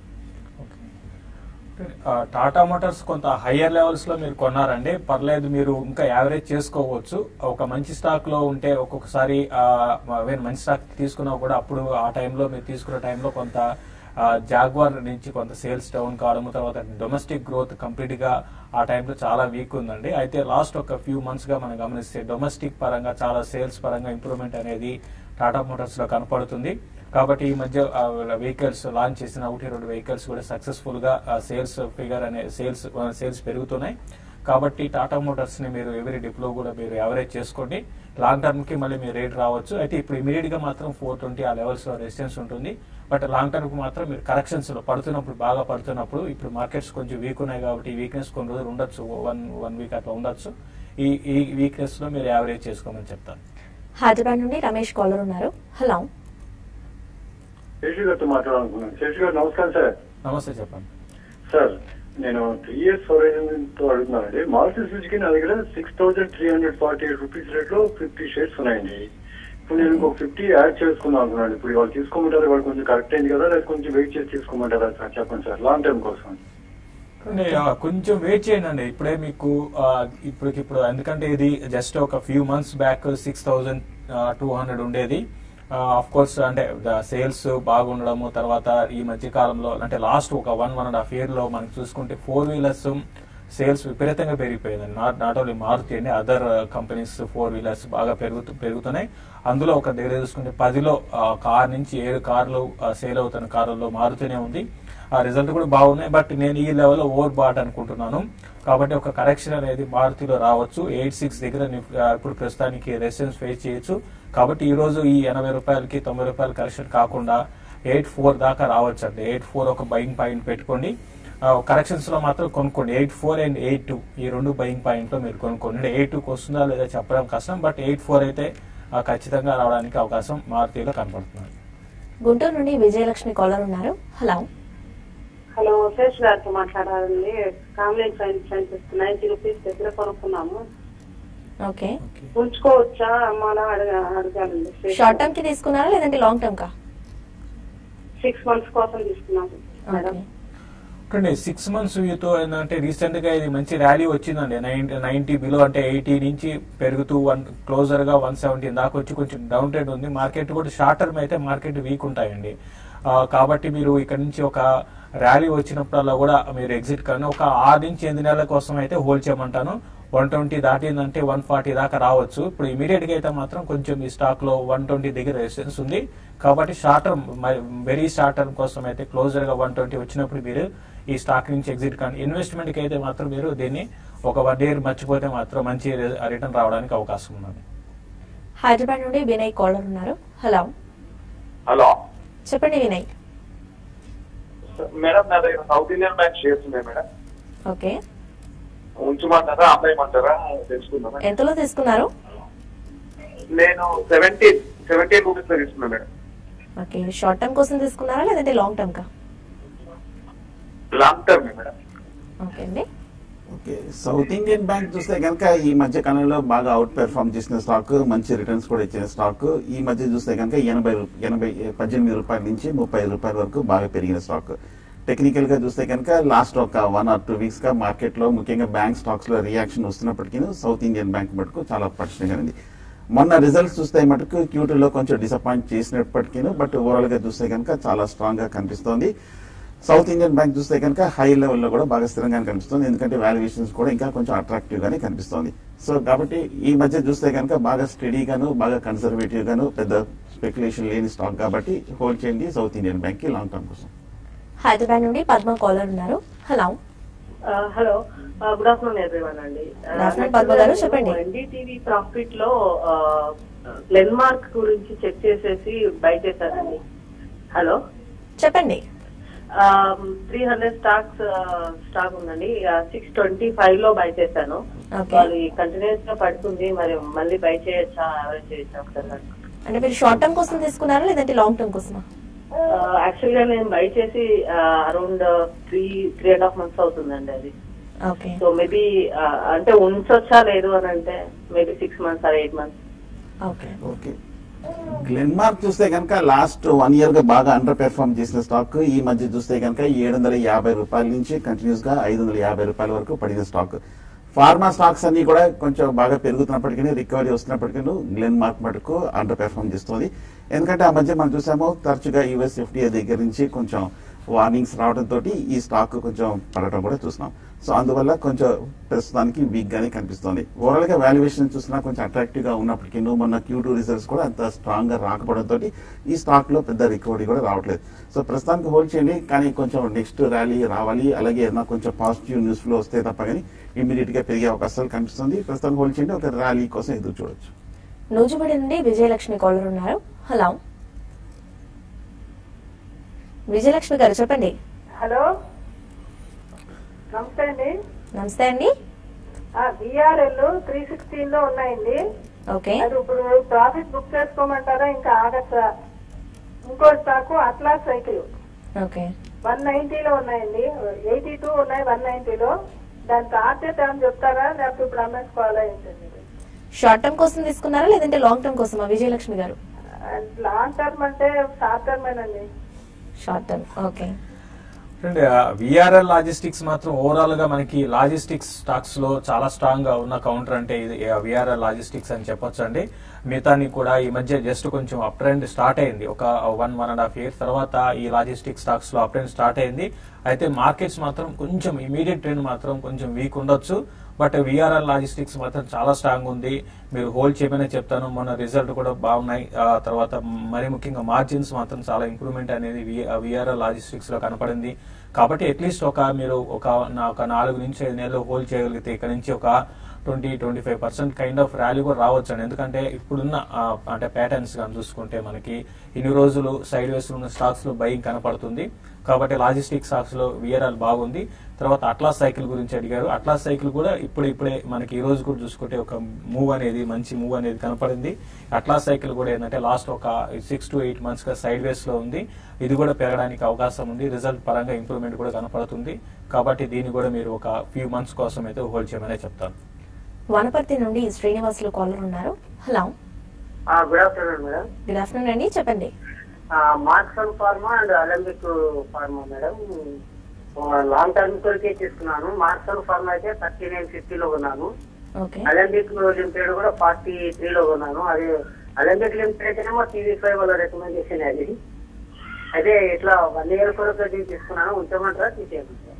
ఆ, టాటా మోటార్స్ కొంత హయ్యర్ లెవెల్స్ లో మీరు కొన్నారండి పర్లేదు మీరు ఇంకా యావరేజ్ చేసుకోవచ్చు ఒక మంచి స్టాక్ లో ఉంటే ఒక్కొక్కసారి ఆ, even మంచి స్టాక్ తీసుకున్నా కూడా అప్పుడు ఆ టైంలో మీరు తీసుకున్న టైంలో కొంత జాగ్వార్ నుంచి కొంత సేల్స్ డౌన్ కావడం తర్వాత డొమెస్టిక్ గ్రోత్ కంప్లీట్ గా ఆ టైంలో చాలా వీక్ ఉందండి అయితే లాస్ట్ ఒక ఫ్యూ మంత్స్ గా మనం గమనిస్తే డొమెస్టిక్ పరంగా చాలా సేల్స్ పరంగా ఇంప్రూవ్మెంట్ అనేది టాటా మోటార్స్ లో కనపడుతుంది కాబట్టి ఈ మధ్య వెహికల్స్ లాంచ్ చేసిన ఒకటి రెండు వెహికల్స్ కూడా సక్సెస్ఫుల్ గా సేల్స్ ఫిగర్ అనే సేల్స్ సేల్స్ పెరుగుతున్నాయి కాబట్టి టాటా మోటార్స్ ని మీరు ఎవరి డిప్లో కూడా మీరు యావరేజ్ చేసుకోండి లాంగ్ టర్మ్ కి మళ్ళీ మీరు రేట్ రావచ్చు అయితే ఇప్పుడు ఇమీడియట్ గా మాత్రం ఫోర్ ట్వంటీ ఆ లెవెల్స్ లో రెసిస్టెన్స్ ఉంటుంది బట్ లాంగ్ టర్మ్ కి మాత్రం మీరు కరెక్షన్స్ లో పడుతున్నప్పుడు బాగా పడుతున్నప్పుడు ఇప్పుడు మార్కెట్స్ కొంచెం వీక్ ఉన్నాయి కాబట్టి ఈ వీక్నెస్ కొన్ని రోజులు ఉండొచ్చు వన్ వన్ వీక్ అట్లా ఉండొచ్చు ఈ ఈ వీక్నెస్ లో మీరు యావరేజ్ చేసుకోమని చెప్తాను హైదరాబాద్ నుండి రమేష్ కాలర్ ఉన్నారు హలో శేషు గారితో మాట్లాడాలనుకున్నాను శేషు గారు నమస్కారం సార్ నమస్తే చెప్పండి సార్ నేను త్రీ ఇయర్స్ హోరైజన్ తో అడుగుతున్నానండి మారుతి సుజుకి నా దగ్గర six thousand three hundred forty eight rupees rate లో ఫిఫ్టీ షేర్స్ ఉన్నాయండి ఇప్పుడు నేను ఇంకో ఫిఫ్టీ యాడ్ చేసుకుందాం అనుకున్నాను ఇప్పుడు వాళ్ళు తీసుకోమంటారు వాళ్ళు కొంచెం కరెక్ట్ అయింది కదా లేదా కొంచెం వెయిట్ చేసి తీసుకోమంటారా సార్ చెప్పండి సార్ లాంగ్ టర్మ్ కోసం అంటే, ఆ, కొంచెం వెయిట్ చేయండి అండి ఇప్పుడే మీకు ఇప్పటికి ఇప్పుడు ఎందుకంటే ఇది జస్ట్ ఒక few months back six thousand two hundred ఉండేది ఆఫ్ కోర్స్ అంటే సేల్స్ బాగుండడము తర్వాత ఈ మధ్య కాలంలో అంటే లాస్ట్ ఒక one one and half year లో మనకి చూసుకుంటే ఫోర్ వీలర్స్ సేల్స్ విపరీతంగా పెరిగిపోయింది నాట్ నాట్ ఓన్లీ మారుతి అండి అదర్ కంపెనీస్ ఫోర్ వీలర్స్ బాగా పెరుగుతూ పెరుగుతున్నాయి అందులో ఒక దగ్గర చూసుకుంటే పదిలో కార్ నుంచి ఏడు కార్లు సేల్ అవుతున్న కార్లలో మారుతూనే ఉంది ఆ రిజల్ట్ కూడా బాగున్నాయి బట్ నేను ఈ లెవెల్లో ఓవర్ బాట్ అనుకుంటున్నాను కాబట్టి ఒక కరెక్షన్ అనేది మారుతిలో రావచ్చు ఎయిట్ సిక్స్ దగ్గర నిఫ్- ఆ, ఇప్పుడు ప్రస్తుతానికి రెసిడెన్స్ ఫేస్ చేయొచ్చు కాబట్టి ఈ రోజు ఈ ఎనభై రూపాయలకి తొంభై రూపాయల కరెక్షన్ కాకుండా ఎయిట్ ఫోర్ దాకా రావచ్చు అండి ఎయిట్ ఫోర్ ఒక బయింగ్ పాయింట్ పెట్టుకోండి కరెక్షన్స్ లో మాత్రం కొనుక్కోండి eight four and eight two ఈ రెండు బయింగ్ పాయింట్ లో మీరు కొనుక్కోండి అంటే ఎయిట్ టూకి వస్తుందా లేదా చెప్పడం కష్టం బట్ ఎయిట్ ఫోర్ అయితే ఆ, ఖచ్చితంగా రావడానికి అవకాశం మారుతిలో కనపడుతుంది గుంటూరు నుండి విజయలక్ష్మి కాలర్ ఉన్నారు హలో హలో శేష్ గారితో మాట్లాడాలండి Camlin science sciences ninety rupees దగ్గర కొనుక్కున్నాము ఓకే ఉంచుకోవచ్చా అమ్మాలా అడగ అడగాలండి షార్ట్ టర్మ్ కి తీసుకున్నారా లేదంటే లాంగ్ టర్మ్ కా సిక్స్ మంత్స్ కోసం తీసుకున్నాము మేడం ఓకే చూడండి సిక్స్ మంత్స్ వ్యూతో ఏంటంటే రీసెంట్ గా ఇది మంచి ర్యాలీ వచ్చిందండి నైన్టీ బిలో అంటే ఎయిటీ నుంచి పెరుగుతూ వన్ క్లోజర్ గా వన్ సెవెంటీ దాకా వచ్చి కొంచెం డౌన్ ట్రెండ్ ఉంది మార్కెట్ కూడా షార్ట్ టర్మ్ అయితే మార్కెట్ వీక్ ఉంటాయండి ఆ, కాబట్టి మీరు ఇక్కడ నుంచి ఒక ర్యాలీ వచ్చినప్పుడల్లా కూడా మీరు ఎగ్జిట్ కానీ ఒక ఆరు నుంచి ఎనిమిది నెలల కోసం అయితే హోల్డ్ చేయమంటాను వన్ ట్వంటీ దాటిందంటే వన్ ఫార్టీ దాకా రావచ్చు ఇప్పుడు ఇమీడియట్ గా అయితే మాత్రం కొంచెం ఈ స్టాక్ లో వన్ ట్వంటీ దగ్గర రెసిస్టెన్స్ ఉంది కాబట్టి short term very short term కోసం అయితే క్లోజర్ గా వన్ ట్వంటీ వచ్చినప్పుడు మీరు ఈ స్టాక్ నుంచి ఎగ్జిట్ కానీ ఇన్వెస్ట్మెంట్ కి అయితే మాత్రం మీరు దీన్ని ఒక వన్ ఇయర్ మర్చిపోతే మాత్రం మంచి రిటర్న్ రావడానికి అవకాశం ఉన్నది హైదరాబాద్ నుండి వినయ్ కాలర్ ఉన్నారు హలో హలో చెప్పండి వినయ్ మేడం నా దగ్గర సౌత్ ఇండియన్ బ్యాంక్ షేర్స్ ఉన్నాయి మేడం ఓకే ఉంచమంటారా అమ్మేయమంటారా తెలుసుకుందామా ఎంతలో తీసుకున్నారు నేను సెవెంటీ సెవెంటీన్ రూపీస్ లో తీసుకున్నాం మేడం ఓకే షార్ట్ టర్మ్ కోసం తీసుకున్నారా లేదంటే లాంగ్ టర్మ్ కా లాంగ్ టర్మ్ మేడం ఓకే అండి ఓకే సౌత్ ఇండియన్ బ్యాంక్ చూస్తే కనుక ఈ మధ్య కాలంలో బాగా అవుట్ పెర్ఫార్మ్ చేసిన స్టాక్ మంచి రిటర్న్స్ కూడా ఇచ్చిన స్టాక్ ఈ మధ్య చూస్తే కనుక ఎనభై రూ- ఎనభై పద్దెనిమిది రూపాయల నుంచి ముప్పై ఐదు రూపాయల వరకు బాగా పెరిగిన స్టాక్ టెక్నికల్ గా చూస్తే కనుక లాస్ట్ ఒక వన్ ఆర్ టూ వీక్స్ గా మార్కెట్ లో ముఖ్యంగా బ్యాంక్ స్టాక్స్ లో రియాక్షన్ వస్తున్నప్పటికీ సౌత్ ఇండియన్ బ్యాంక్ మటుకు చాలా పటిష్టంగా ఉంది మొన్న రిజల్ట్స్ చూస్తే మటుకు క్యూటీ లో కొంచెం డిసప్పాయింట్ చేసినప్పటికీ బట్ ఓవరాల్ గా చూస్తే కనుక చాలా స్ట్రాంగ్ గా కనిపిస్తోంది సౌత్ ఇండియన్ బ్యాంక్ చూస్తే కనుక హై లెవెల్లో కూడా బాగా స్థిరంగానే కనిపిస్తుంది ఎందుకంటే వాల్యుయేషన్స్ కూడా ఇంకా కొంచెం అట్రాక్టివ్ గానే కనిపిస్తుంది సో కాబట్టి ఈ మధ్య చూస్తే కనుక బాగా స్టడీగాను బాగా కన్సర్వేటివ్ గాను పెద్ద స్పెక్యులేషన్ లేని స్టాక్ కాబట్టి హోల్డ్ చేయండి సౌత్ ఇండియన్ బ్యాంక్ కి లాంగ్ టర్మ్ కోసం హైదరాబాద్ నుండి పద్మ కాలర్ ఉన్నారు hello hello good afternoon everyone అండి Good afternoon, పద్మ గారు, చెప్పండి. ఎన్డీటీవీ ప్రాఫిట్ లో గ్లెన్మార్క్ గురించి చెక్ చేసేసి బై చేశానండి హలో చెప్పండి త్రీ హండ్రెడ్ స్టాక్స్ స్టాక్ ఉందండి సిక్స్ ట్వంటీ ఫైవ్ లో బై చేశాను Okay. అది కంటిన్యూస్ గా పడుతుంది మరి మళ్ళీ బై చేయొచ్చా ఎవరైనా చేయొచ్చా ఒకసారి నాకు. అంటే మీరు షార్ట్ టర్మ్ కోసం తీసుకున్నారా లేదంటే లాంగ్ టర్మ్ కోసమా యాక్చువల్ గా నేను బై చేసి around three three and half months అవుతుందండి అది ఓకే సో మేబీ అంటే ఉంచొచ్చా లేదు అని అంటే maybe six months or eight months okay okay Glenmark చూస్తే కనుక లాస్ట్ వన్ ఇయర్ గా బాగా అండర్ పెర్ఫార్మ్ చేసిన స్టాక్ ఈ మధ్య చూస్తే కనుక ఏడు వందల యాభై రూపాయల నుంచి కంటిన్యూస్ గా ఐదు వందల యాభై రూపాయల వరకు పడిన స్టాక్ ఫార్మా స్టాక్స్ అన్ని కూడా కొంచెం బాగా పెరుగుతున్నప్పటికీ రికవరీ వస్తున్నప్పటికీ గ్లెన్ మార్క్ మటుకు అండర్ పెర్ఫార్మ్ చేస్తుంది ఎందుకంటే ఆ మధ్య మనం చూసాము తరచుగా యుఎస్ ఎఫ్డిఏ దగ్గర నుంచి కొంచెం వార్నింగ్స్ రావడంతో ఈ స్టాక్ కొంచెం పడటం కూడా చూస్తున్నాం సో అందువల్ల కొంచెం ప్రస్తుతానికి వీక్ గానే కనిపిస్తుంది ఓవరాల్ గా వాల్యుయేషన్ చూసినా కొంచెం అట్రాక్టివ్ గా ఉన్నప్పటికీ మొన్న క్యూ టూ రిజల్ట్స్ కూడా అంత స్ట్రాంగ్ గా రాకపోవడంతో ఈ స్టాక్ లో పెద్ద రికవరీ కూడా రావట్లేదు సో ప్రస్తుతానికి హోల్డ్ చేయండి కానీ కొంచెం నెక్స్ట్ ర్యాలీ రావాలి అలాగే ఏదైనా కొంచెం పాజిటివ్ న్యూస్ ఫ్లో వస్తే తప్ప కానీ ఇమీడియట్ గా పెరిగే అవకాశాలు కనిపిస్తుంది ప్రస్తుతానికి హోల్డ్ చేయండి ఒక ర్యాలీ కోసం ఎదురు చూడొచ్చు నూజుబడి నుండి విజయలక్ష్మి కాలర్ ఉన్నారు హలో విజయలక్ష్మి గారు చెప్పండి హలో నమస్తే అండి నమస్తే అండి బిఆర్ఎల్ త్రీ సిక్స్టీన్ లో ఉన్నాయండి ఓకే అది ఇప్పుడు ప్రాఫిట్ బుక్ చేసుకోమంటారా ఇంకా ఆగచ్చా ఇంకో stock Atlas cycle okay one నైన్టీలో ఉన్నాయండి ఎయిటీ టూ ఉన్నాయి వన్ నైన్టీలో దాని టార్గెట్ ఏమైనా చెప్తారా లేకపోతే ఇప్పుడు అమ్మేసుకోవాలా ఏంటండి షార్ట్ టర్మ్ కోసం తీసుకున్నారా లేదంటే లాంగ్ టర్మ్ కోసమా విజయలక్ష్మి గారు లాంగ్ టర్మ్ అంటే షార్ట్ టర్మేనండి షార్ట్ టర్మ్ ఓకే అంటే విఆర్ఎల్ లాజిస్టిక్స్ మాత్రం ఓవరాల్ గా మనకి లాజిస్టిక్స్ స్టాక్స్ లో చాలా స్ట్రాంగ్ గా ఉన్న కౌంటర్ అంటే ఇది విఆర్ఎల్ లాజిస్టిక్స్ అని చెప్పొచ్చు అండి మిగతాని కూడా ఈ మధ్య జస్ట్ కొంచెం అప్ ట్రెండ్ స్టార్ట్ అయింది ఒక one one and half years తర్వాత ఈ లాజిస్టిక్ స్టాక్స్ లో అప్ ట్రెండ్ స్టార్ట్ అయింది అయితే మార్కెట్స్ మాత్రం కొంచెం ఇమీడియట్ ట్రెండ్ మాత్రం కొంచెం వీక్ ఉండొచ్చు బట్ విఆర్ఎల్ లాజిస్టిక్స్ మాత్రం చాలా స్ట్రాంగ్ ఉంది మీరు హోల్డ్ చేయమనే చెప్తాను మొన్న రిజల్ట్ కూడా బాగున్నాయి ఆ తర్వాత మరి ముఖ్యంగా మార్జిన్స్ మాత్రం చాలా ఇంప్రూవ్మెంట్ అనేది విఆర్ఎల్ లాజిస్టిక్స్ లో కనపడింది కాబట్టి అట్లీస్ట్ ఒక మీరు ఒక నా- ఒక నాలుగు నుంచి ఐదు నెలలు హోల్డ్ చేయగలిగితే ఇక్కడ నుంచి ఒక twenty twenty five percent kind of rally కూడా రావచ్చు అండి ఎందుకంటే ఇప్పుడున్న ఆ, అంటే ప్యాటర్న్స్ కానీ చూసుకుంటే మనకి ఇన్ని రోజులు సైడ్ వేస్ ఉన్న స్టాక్స్ లో బయింగ్ కనపడుతుంది కాబట్టి లాజిస్టిక్ స్టాక్స్ లో విఆర్ఎల్ బాగుంది తర్వాత అట్లాస్ సైకిల్ గురించి అడిగారు అట్లాస్ సైకిల్ కూడా ఇప్పుడు ఇప్పుడే మనకి ఈ రోజు కూడా చూసుకుంటే ఒక మూవ్ అనేది మంచి మూవ్ అనేది కనపడింది అట్లాస్ సైకిల్ కూడా ఏంటంటే లాస్ట్ ఒక సిక్స్ టు ఎయిట్ మంత్స్ గా సైడ్ వేస్ లో ఉంది ఇది కూడా పెరగడానికి అవకాశం ఉంది రిజల్ట్ పరంగా ఇంప్రూవ్మెంట్ కూడా కనపడుతుంది కాబట్టి దీన్ని కూడా మీరు ఒక ఫ్యూ మంత్స్ కోసం అయితే హోల్డ్ చేయమనే చెప్తాను వనపర్తి నుండి శ్రీనివాసులు కాలర్ ఉన్నారు hello good afternoon madam good afternoon అండి చెప్పండి Marksans pharma and Alembic pharma madam long term కొరికే తీసుకున్నాను మార్క్సన్ ఫార్మా అయితే థర్టీ నైన్ ఫిఫ్టీలో ఉన్నాను ఓకే అలంబిక్ లిమిటెడ్ కూడా ఫార్టీ త్రీలో ఉన్నాను అది అలంబిక్ లిమిటెడ్ ఏమో టీవీ ఫైవ్ వాళ్ళ రికమెండేషన్ అది అదే ఇట్లా వన్ ఇయర్ కొరకు తీసుకున్నాను ఉంచమంటారా తీసేయమంటారా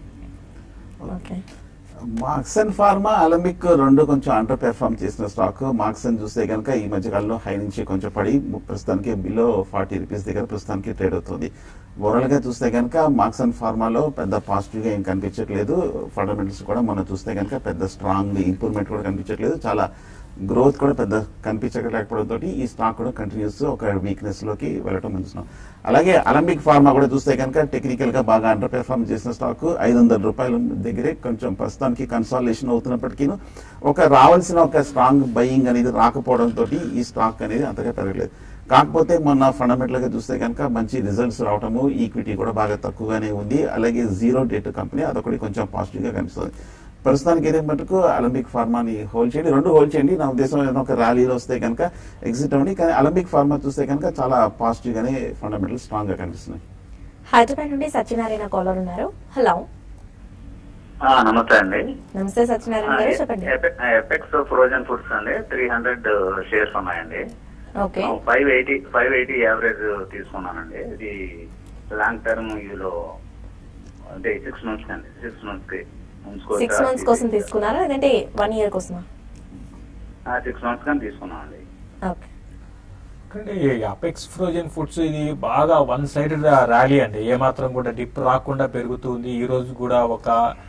ఓకే మార్క్సన్ ఫార్మా అలమిక్ రెండు కొంచెం అండర్ పెర్ఫార్మ్ చేసిన స్టాక్ మార్క్సన్ చూస్తే కనుక ఈ మధ్య కాలంలో హై నుంచి కొంచెం పడి ప్రస్తుతానికి బిలో ఫార్టీ రూపీస్ దగ్గర ప్రస్తుతానికి ట్రేడ్ అవుతుంది ఓవరాల్ గా చూస్తే కనుక మార్క్సన్ ఫార్మాలో పెద్ద పాజిటివ్ గా ఏం కనిపించట్లేదు ఫండమెంటల్స్ కూడా మనం చూస్తే కనుక పెద్ద స్ట్రాంగ్ ఇంప్రూవ్మెంట్ కూడా కనిపించట్లేదు చాలా గ్రోత్ కూడా పెద్ద కనిపించలేకపోవడంతో ఈ స్టాక్ కూడా కంటిన్యూస్ ఒక వీక్నెస్ లోకి వెళ్ళటం మనం చూస్తున్నాం అలాగే అలంబిక్ ఫార్మా కూడా చూస్తే కనుక టెక్నికల్ గా బాగా అండర్ పెర్ఫార్మ్ చేసిన స్టాక్ ఐదు వందల రూపాయల దగ్గరే కొంచెం ప్రస్తుతానికి కన్సాలేషన్ అవుతున్నప్పటికీ ఒక రావాల్సిన ఒక స్ట్రాంగ్ బయింగ్ అనేది రాకపోవడంతో ఈ స్టాక్ అనేది అంతగా పెరగలేదు కాకపోతే మొన్న ఫండమెంటల్ గా చూస్తే కనుక మంచి రిజల్ట్స్ రావటము ఈక్విటీ కూడా బాగా తక్కువగానే ఉంది అలాగే జీరో డేట్ కంపెనీ అదొకటి కొంచెం పాజిటివ్ గా కనిపిస్తుంది ప్రస్తుతానికి ఏదే మటుకు అలంబిక్ ఫార్మాని హోల్డ్ చేయండి రెండు హోల్డ్ చేయండి నా ఉద్దేశం ఏదైనా ఒక ర్యాలీలో వస్తే కనుక ఎగ్జిట్ అవ్వండి కానీ అలంబిక్ ఫార్మా చూస్తే కనుక చాలా పాజిటివ్ గానే ఫండమెంటల్ స్ట్రాంగ్ గా కనిపిస్తున్నాయి హైదరాబాద్ నుండి సత్యనారాయణ కాలర్ ఉన్నారు హలో ఆ, నమస్తే అండి నమస్తే సత్యనారాయణ గారు చెప్పండి ఎపెక్స్ ఫ్రోజన్ ఫుడ్స్ అండి త్రీ హండ్రెడ్ షేర్స్ ఉన్నాయండి okay five eighty five eighty average తీసుకున్నానండి ఇది లాంగ్ టర్మ్ ఇదిలో అంటే సిక్స్ మంత్స్ అండి సిక్స్ మంత్స్ కి సిక్స్ మంత్స్ కోసం తీసుకున్నారా లేదంటే వన్ ఇయర్ కోసమా సిక్స్ మంత్స్ కానీ తీసుకున్నానండి ఓకే అంటే అపెక్స్ ఫ్రోజన్ ఫుడ్స్ ఇది బాగా వన్ సైడెడ్ ర్యాలీ అండి ఏమాత్రం కూడా డిప్ రాకుండా పెరుగుతుంది ఈ రోజు కూడా ఒక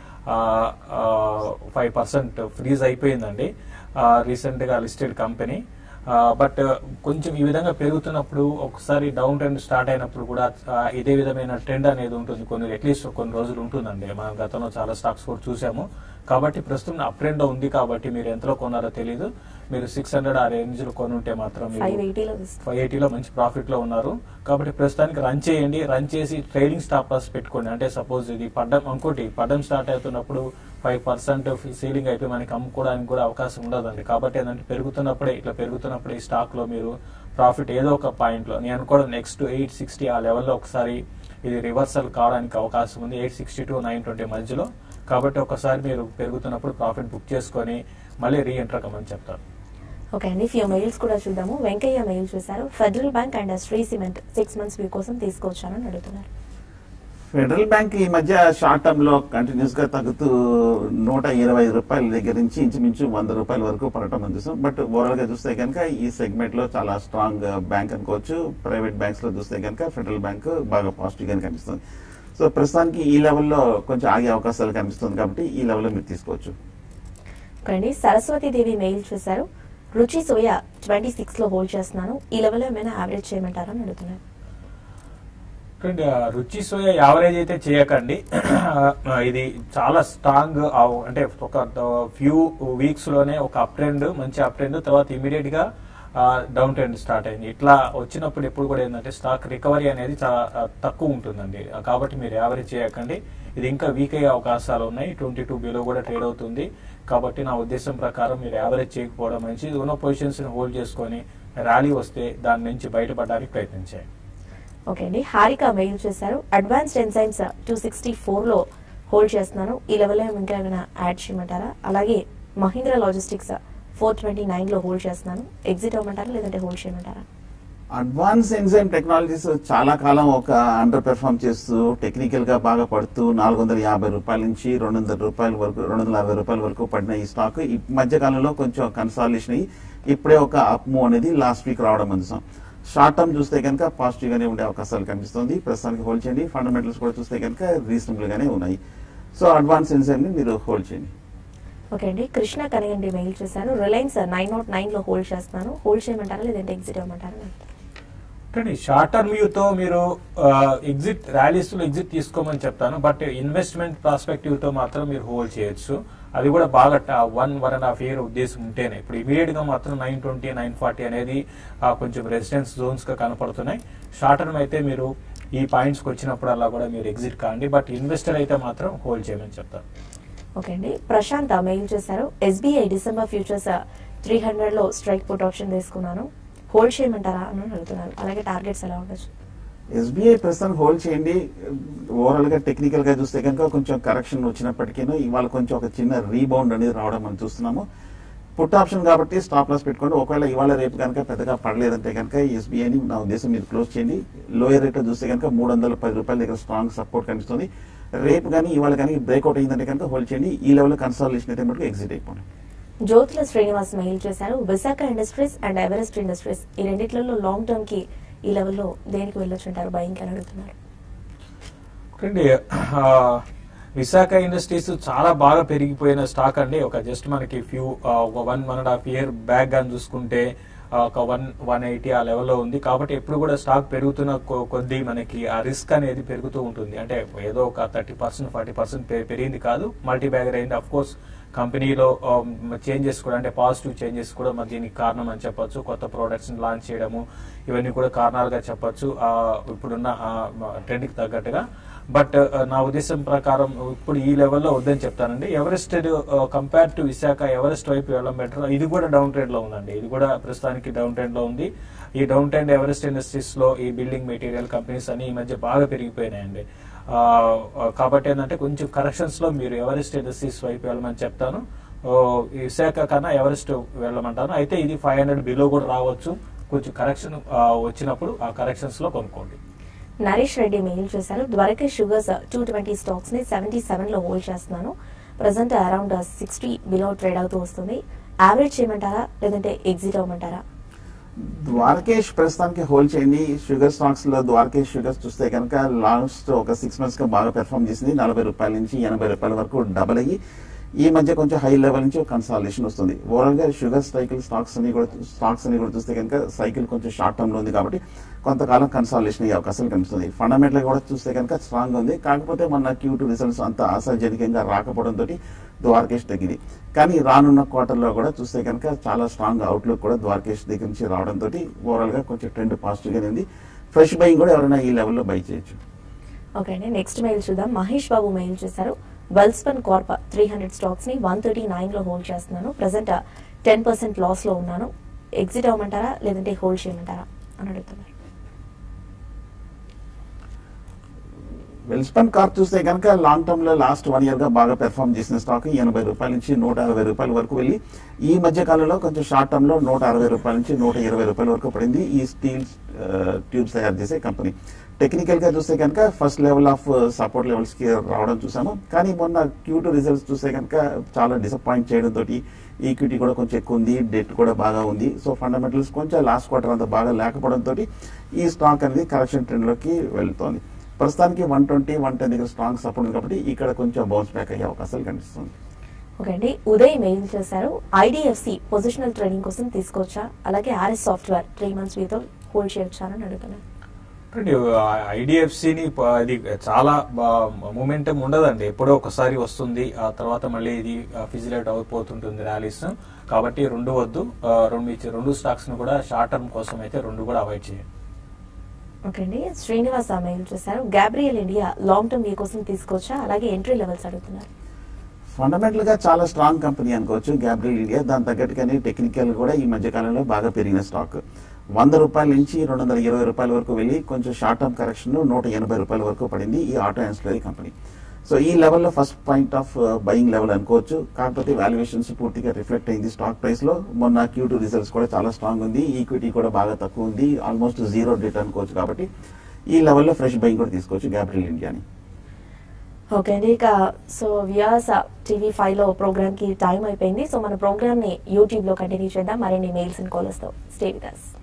ఫైవ్ పర్సెంట్ ఫ్రీజ్ అయిపోయిందండి రీసెంట్ గా లిస్టెడ్ కంపెనీ బట్ కొంచెం ఈ విధంగా పెరుగుతున్నప్పుడు ఒకసారి డౌన్ ట్రెండ్ స్టార్ట్ అయినప్పుడు కూడా ఆ, ఇదే విధమైన ట్రెండ్ అనేది ఉంటుంది కొన్ని అట్లీస్ట్ కొన్ని రోజులు ఉంటుందండి మనం గతంలో చాలా స్టాక్స్ కూడా చూసాము కాబట్టి ప్రస్తుతం అప్ ట్రెండ్ ఉంది కాబట్టి మీరు ఎంతలో కొన్నారో తెలియదు మీరు సిక్స్ హండ్రెడ్ ఆ రేంజ్ లో కొని ఉంటే మాత్రం మీరు ఫైవ్ ఎయిటీలో తీసుకున్నారు ఫైవ్ ఎయిటీలో మంచి ప్రాఫిట్ లో ఉన్నారు కాబట్టి ప్రస్తుతానికి రన్ చేయండి రన్ చేసి ట్రైలింగ్ స్టాప్ లాస్ పెట్టుకోండి అంటే సపోజ్ ఇది పడ్డం ఇంకోటి పడ్డం స్టార్ట్ అవుతున్నప్పుడు ఫైవ్ పర్సెంట్ సీలింగ్ అయిపోయి మనకి అమ్ముకోవడానికి కూడా అవకాశం ఉండదండి కాబట్టి ఏంటంటే పెరుగుతున్నప్పుడే ఇట్లా పెరుగుతున్నప్పుడే ఈ స్టాక్ లో మీరు ప్రాఫిట్ ఏదో ఒక పాయింట్ లో నేను అనుకోవడం నెక్స్ట్ ఎయిట్ సిక్స్టీ ఆ లెవెల్లో ఒకసారి ఇది రివర్సల్ కావడానికి అవకాశం ఉంది eight sixty to nine twenty మధ్యలో కాబట్టి ఒకసారి మీరు పెరుగుతున్నప్పుడు ప్రాఫిట్ బుక్ చేసుకొని మళ్ళీ రీఎంటర్ కమని చెప్తారు ఓకే అండి ఫ్యూ మెయిల్స్ కూడా చూద్దాము వెంకయ్య మెయిల్ చూశారు Federal Bank and Shree cement six months view కోసం తీసుకొచ్చానని అడుగుతున్నారు ఫెడరల్ బ్యాంక్ ఈ మధ్య షార్ట్ టర్మ్ లో కంటిన్యూస్ గా తగ్గుతూ నూట ఇరవై రూపాయల దగ్గర నుంచి ఇంచుమించు వంద రూపాయల వరకు పడటం మనం చూస్తాం బట్ ఓవరాల్ గా చూస్తే కనుక ఈ సెగ్మెంట్ లో చాలా స్ట్రాంగ్ బ్యాంక్ అనుకోవచ్చు ప్రైవేట్ బ్యాంక్స్ లో చూస్తే కనుక ఫెడరల్ బ్యాంక్ బాగా పాజిటివ్ గా కనిపిస్తుంది సో ప్రస్తుతానికి ఈ లెవెల్లో కొంచెం ఆగే అవకాశాలు కనిపిస్తుంది కాబట్టి ఈ లెవెల్లో మీరు తీసుకోవచ్చు ఓకే అండి సరస్వతి దేవి మెయిల్ చూశారు రుచి సోయా ట్వంటీ సిక్స్ లో హోల్డ్ చేస్తున్నాను ఈ లెవెల్ ఏమైనా యావరేజ్ చేయమంటారా అని అడుగుతున్నారు చూడండి, ఆ రుచి సోయా యావరేజ్ అయితే చేయకండి ఆ, ఇది చాలా స్ట్రాంగ్ అంటే ఒక ఫ్యూ వీక్స్ లోనే ఒక అప్ ట్రెండ్ మంచి అప్ ట్రెండ్ తర్వాత ఇమీడియట్ గా డౌన్ ట్రెండ్ స్టార్ట్ అయింది ఇట్లా వచ్చినప్పుడు ఎప్పుడు కూడా ఏంటంటే స్టాక్ రికవరీ అనేది చాలా ఆ, తక్కువ ఉంటుందండి ఆ, కాబట్టి మీరు యావరేజ్ చేయకండి ఇది ఇంకా వీక్ అయ్యే అవకాశాలు ఉన్నాయి ట్వంటీ టూ బిలో కూడా ట్రేడ్ అవుతుంది కాబట్టి నా ఉద్దేశం ప్రకారం మీరు యావరేజ్ చేయకపోవడం మంచిది ఉన్న పొజిషన్స్ ని హోల్డ్ చేసుకొని ర్యాలీ వస్తే దాని నుంచి బయటపడడానికి ప్రయత్నించండి ఓకే అండి హారిక మెయిల్ చేశారు advanced enzymes two sixty four లో హోల్డ్ చేస్తున్నాను ఈ లెవెల్ ఇంకా ఏమైనా యాడ్ చేయమంటారా అలాగే Mahindra logistics four twenty nine లో హోల్డ్ చేస్తున్నాను ఎగ్జిట్ అవ్వమంటారా లేదంటే హోల్డ్ చేయమంటారా అడ్వాన్స్ ఎంజైమ్ టెక్నాలజీస్ చాలా కాలం ఒక అండర్ పెర్ఫామ్ చేస్తూ టెక్నికల్ గా బాగా పడుతూ నాలుగు వందల యాభై రూపాయల నుంచి రెండు వందల రూపాయల వరకు రెండు వందల యాభై రూపాయల వరకు పడిన ఈ స్టాక్ ఈ మధ్య కాలంలో కొంచెం కన్సాలేషన్ అయ్యి ఇప్పుడే ఒక అప్ మూవ్ అనేది లాస్ట్ వీక్ రావడం అందిస్తాం షార్ట్ టర్మ్ చూస్తే కనుక పాజిటివ్ గానే ఉండే అవకాశాలు కనిపిస్తుంది ప్రస్తుతానికి హోల్డ్ చేయండి ఫండమెంటల్స్ కూడా చూస్తే కనుక రీజనబుల్ గానే ఉన్నాయి సో అడ్వాన్స్ ఎంజైమ్ ని మీరు హోల్డ్ చేయండి ఓకే అండి కృష్ణ కనగండి మెయిల్ చేశారు రిలయన్స్ నైన్ నాట్ నైన్ లో హోల్డ్ చేస్తున్నాను హోల్డ్ చేయమంటారా లేదంటే ఎగ్జిట్ అవ్వమంటారా అంటే షార్ట్ టర్మ్ వ్యూతో మీరు ఎగ్జిట్ ర్యాలీస్ లో ఎగ్జిట్ తీసుకోమని చెప్తాను బట్ ఇన్వెస్ట్మెంట్ ప్రాస్పెక్టివ్ తో మాత్రం మీరు హోల్డ్ చేయొచ్చు అది కూడా బాగా one one and half year ఉద్దేశం ఉంటేనే ఇప్పుడు ఇమీడియట్ గా మాత్రం నైన్ ట్వంటీ నైన్ ఫార్టీ అనేది ఆ, కొంచెం రెసిడెన్స్ జోన్స్ గా కనపడుతున్నాయి షార్ట్ టర్మ్ అయితే మీరు ఈ పాయింట్స్ కి వచ్చినప్పుడల్లా కూడా మీరు ఎగ్జిట్ కాండి బట్ ఇన్వెస్టర్ అయితే మాత్రం హోల్డ్ చేయమని చెప్తాను ఓకే అండి ప్రశాంత్ మెయిల్ చేశారు SBI December futures three hundred లో స్ట్రైక్ పుట్ ఆప్షన్ తీసుకున్నాను హోల్డ్ చేయమంటారా అని అడుగుతున్నారు అలాగే టార్గెట్స్ ఎలా ఉండొచ్చు ఎస్బీఐ ప్రస్తుతం హోల్డ్ చేయండి ఓవరాల్ గా టెక్నికల్ గా చూస్తే కనుక కొంచెం కరెక్షన్ వచ్చినప్పటికీ ఇవాళ కొంచెం ఒక చిన్న రీబౌండ్ అనేది రావడం మనం చూస్తున్నాము పుట్ ఆప్షన్ కాబట్టి స్టాప్ లాస్ పెట్టుకోండి ఒకవేళ ఇవాళ రేపు కనుక పెద్దగా పడలేదంటే కనుక ఎస్బీఐని నా ఉద్దేశం మీరు క్లోజ్ చేయండి లోయర్ రేట్ లో చూస్తే కనుక మూడు వందల పది రూపాయల దగ్గర స్ట్రాంగ్ సపోర్ట్ కనిపిస్తుంది రేపు కానీ ఇవాళ కానీ బ్రేక్అవుట్ అయిందంటే కనుక హోల్డ్ చేయండి ఈ లెవెల్ కన్సాలేషన్ అయితే మటుకు ఎగ్జిట్ అయిపోండి జ్యోతుల శ్రీనివాస్ మెయిల్ చేశారు Visakha industries and Everest industries ఈ రెండిట్లలో లాంగ్ టర్మ్ కి ఈ లెవెల్లో దేనికి వెళ్ళొచ్చు అంటారు బయింగ్ అని అడుగుతున్నారు చూడండి విశాఖ ఇండస్ట్రీస్ చాలా బాగా పెరిగిపోయిన స్టాక్ అండి ఒక జస్ట్ మనకి ఫ్యూ ఒక one one and half year back గాని చూసుకుంటే ఆ, ఒక వన్ వన్ ఎయిటీ ఆ లెవెల్లో ఉంది కాబట్టి ఎప్పుడు కూడా స్టాక్ పెరుగుతున్న కొ- కొద్దీ మనకి ఆ రిస్క్ అనేది పెరుగుతూ ఉంటుంది అంటే ఏదో ఒక థర్టీ పర్సెంట్ ఫార్టీ పర్సెంట్ పెరిగింది కాదు మల్టీ బ్యాగర్ అయింది అఫ్ కోర్స్ కంపెనీలో చేంజెస్ కూడా అంటే పాజిటివ్ చేంజెస్ కూడా మరి దీనికి కారణం అని చెప్పొచ్చు కొత్త ప్రోడక్ట్స్ లాంచ్ చేయడము ఇవన్నీ కూడా కారణాలుగా చెప్పొచ్చు ఆ, ఇప్పుడున్న ట్రెండ్కి తగ్గట్టుగా బట్ నా ఉద్దేశం ప్రకారం ఇప్పుడు ఈ లెవెల్లో వద్దని చెప్తానండి Everest compare to Visakha Everest వైపు వెళ్ళడం బెటర్ ఇది కూడా డౌన్ ట్రెండ్ లో ఉందండి ఇది కూడా ప్రస్తుతానికి డౌన్ ట్రెండ్ లో ఉంది ఈ డౌన్ ట్రెండ్ ఎవరెస్ట్ ఇండస్ట్రీస్ లో ఈ బిల్డింగ్ మెటీరియల్ కంపెనీస్ అని ఈ మధ్య బాగా పెరిగిపోయినాయండి ఆ, ఆ, కాబట్టి ఏంటంటే కొంచెం కరెక్షన్స్ లో మీరు ఎవరెస్ట్ ఇండస్ట్రీస్ వైపు వెళ్ళమని చెప్తాను ఓ, ఈ విశాఖ కన్నా ఎవరెస్ట్ వెళ్ళమంటాను అయితే ఇది ఫైవ్ హండ్రెడ్ బిలో కూడా రావచ్చు కొంచెం కరెక్షన్ వచ్చినప్పుడు ఆ కరెక్షన్స్ లో కొనుక్కోండి నరేష్ రెడ్డి మెయిల్ చేశారు Dwarka sugars two twenty stocks ని సెవెంటీ సెవెన్ లో హోల్డ్ చేస్తున్నాను present around sixty below trade అవుతూ వస్తుంది యావరేజ్ చేయమంటారా లేదంటే ఎగ్జిట్ అవ్వమంటారా ద్వారకేష్ ప్రస్తుతానికి హోల్డ్ చేయండి షుగర్ స్టాక్స్ లో ద్వారకేష్ షుగర్స్ చూస్తే కనుక లాస్ట్ ఒక సిక్స్ మంత్స్ గా బాగా పెర్ఫామ్ చేసింది నలభై రూపాయల నుంచి ఎనభై రూపాయల వరకు డబల్ అయ్యి ఈ మధ్య కొంచెం హై లెవెల్ నుంచి కన్సాలేషన్ వస్తుంది ఓవరాల్ గా షుగర్ సైకిల్ స్టాక్స్ అని కూడా స్టాక్స్ అని కూడా చూస్తే కనుక సైకిల్ కొంచెం షార్ట్ టర్మ్ లో ఉంది కాబట్టి కొంతకాలం కన్సాలేషన్ అయ్యే అవకాశాలు కనిపిస్తుంది ఫండమెంటల్ కూడా చూస్తే కనుక స్ట్రాంగ్ ఉంది కాకపోతే మన క్యూ టూ రిజల్ట్స్ అంత ఆశాజనకంగా రాకపోవడంతో ద్వారకేష్ తగ్గింది కానీ రానున్న క్వార్టర్లో కూడా చూస్తే కనుక చాలా స్ట్రాంగ్ అవుట్లుక్ కూడా ద్వారకేష్ దగ్గర నుంచి రావడంతో ఓవరాల్ గా కొంచెం ట్రెండ్ పాజిటివ్ గానే ఉంది ఫ్రెష్ బయింగ్ కూడా ఎవరైనా ఈ లెవెల్లో బై చేయొచ్చు ఓకే అండి నెక్స్ట్ మెయిల్ చూద్దాం మహేష్ బాబు మెయిల్ చేశారు Welspun Corp three hundred stocks ని వన్ థర్టీ నైన్ లో హోల్డ్ చేస్తున్నాను ప్రజెంట్ టెన్ పర్సెంట్ లాస్ లో ఉన్నాను ఎగ్జిట్ అవ్వమంటారా లేదంటే హోల్డ్ చేయమంటారా అని అడుగుతున్నారు వెల్స్పన్ కార్ చూస్తే కనుక లాంగ్ టర్మ్ లో లాస్ట్ వన్ ఇయర్ గా బాగా పెర్ఫామ్ చేసిన స్టాక్ ఎనభై రూపాయల నుంచి నూట అరవై రూపాయల వరకు వెళ్ళి ఈ మధ్య కాలంలో కొంచెం షార్ట్ టర్మ్ లో నూట అరవై రూపాయల నుంచి నూట ఇరవై రూపాయల వరకు పడింది ఈ స్టీల్ ట్యూబ్స్ తయారు చేసే కంపెనీ టెక్నికల్ గా చూస్తే కనుక first level of support levels కి రావడం చూసాము కానీ మొన్న క్యూట్ రిజల్ట్స్ చూస్తే కనుక చాలా డిసప్పాయింట్ చేయడం తోటి ఈక్విటీ కూడా కొంచెం ఎక్కువ ఉంది డెట్ కూడా బాగా ఉంది సో ఫండమెంటల్స్ కొంచెం లాస్ట్ క్వార్టర్ అంతా బాగా లేకపోవడం తోటి ఈ స్టాక్ అనేది కరెక్షన్ ట్రెండ్ లోకి వెళ్తోంది ప్రస్తుతానికి వన్ ట్వంటీ వన్ టెన్ దగ్గర స్ట్రాంగ్ సపోర్ట్ ఉంది కాబట్టి ఇక్కడ కొంచెం బౌన్స్ బ్యాక్ అయ్యే అవకాశాలు కనిపిస్తుంది ఓకే అండి ఉదయ్ మెయిల్ చేశారు ఐడిఎఫ్సి పొజిషనల్ ట్రేడింగ్ కోసం తీసుకోవచ్చా అలాగే ఆర్ఎస్ సాఫ్ట్వేర్ త్రీ మంత్స్ వీతో హోల్డ్ చేయొచ్చా అని అడుగుతున్నారు ఐడిఎఫ్సిని అది చాలా మూమెంటం ఉండదండి ఎప్పుడో ఒకసారి వస్తుంది ఆ తర్వాత మళ్ళీ ఇది ఫిజిలేట్ అయిపోతుంటుంది ర్యాలీస్ కాబట్టి రెండు వద్దు ఆ, రెండు ఇచ్చే- రెండు స్టాక్స్ ను కూడా షార్ట్ టర్మ్ కోసం అయితే రెండు కూడా అవాయిడ్ చేయండి ఓకే అండి శ్రీనివాస్ ఆ మెయిల్ చేశారు Gabriel India long term view కోసం తీసుకోవచ్చా అలాగే ఎంట్రీ లెవెల్స్ అడుగుతున్నారు ఫండమెంటల్ గా చాలా స్ట్రాంగ్ కంపెనీ అనుకోవచ్చు గ్యాబ్రియల్ ఇండియా దాని తగ్గట్టుగానే టెక్నికల్ కూడా ఈ మధ్య కాలంలో బాగా పెరిగిన స్టాక్ వంద రూపాయల నుంచి రెండు వందల ఇరవై రూపాయల వరకు వెళ్ళి కొంచెం షార్ట్ టర్మ్ కరెక్షన్ నూట ఎనభై రూపాయల వరకు పడింది ఈ ఆటో యాన్సిలరీ కంపెనీ సో ఈ లెవెల్లో first point of buying level అనుకోవచ్చు కాకపోతే వాల్యుయేషన్స్ పూర్తిగా రిఫ్లెక్ట్ అయింది స్టాక్ ప్రైస్ లో మొన్న క్యూ టూ రిజల్ట్స్ కూడా చాలా స్ట్రాంగ్ ఉంది ఈక్విటీ కూడా బాగా తక్కువ ఉంది ఆల్మోస్ట్ జీరో డేట్ అనుకోవచ్చు కాబట్టి ఈ లెవెల్లో ఫ్రెష్ బయింగ్ కూడా తీసుకోవచ్చు గ్యాబ్రియల్ ఇండియాని ఓకే అండి ఇక సో వ్యాస్ టీవీ ఫైవ్ లో ప్రోగ్రామ్ కి టైం అయిపోయింది సో మన ప్రోగ్రామ్ ని యూట్యూబ్ లో కంటిన్యూ చేద్దాం మరిన్ని మెయిల్స్ అండ్ కాలర్స్ తో స్టే విత్ us